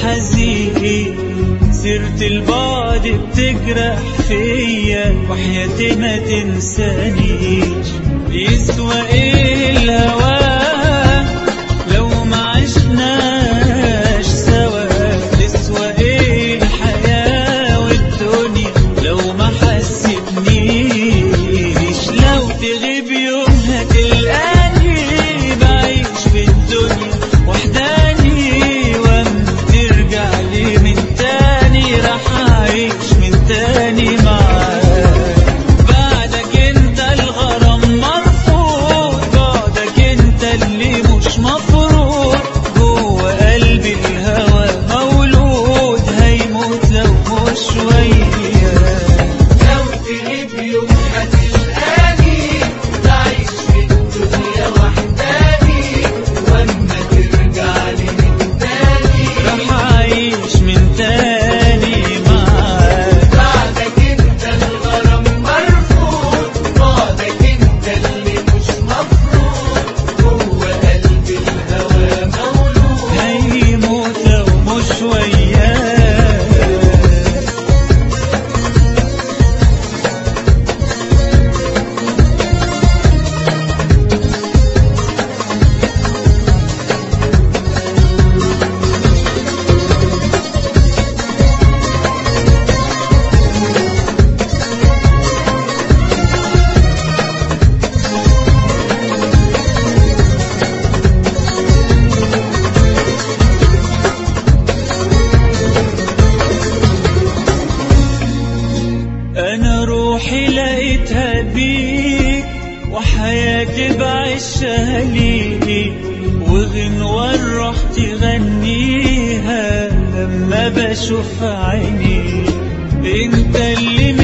حزين سيرة البعد بتجرح فيا وحياتي ما تنسانيش يسوى ايه الهوى لو ما عشناش سوا تسوى ايه الحياة والدنيا لو ما حسبنيش لو تغيب يوم هتلقاني بعيش في الدنيا وحداني واما ترجع لي من تاني راح اعيش من تاني معاك بعدك انت الغرام مرفوض بعدك انت اللي مش مفروض جوه قلبي الهوى مولود هيموت لو مش وياك لو تغيب يوم هتلقاني بعيش في الدنيا وحداني واما ترجع لي من تاني راح اعيش من تاني معاك بعدك انت الغرام مرفوض بعدك انت اللي مش مفروض جوه قلبي الهوى مولود هيموت لو مش وياك انا روحي لقيتها بيك وحياتي بعيشها ليك وغنوة الروح تغنيها لما بشوف عينيك انت اللي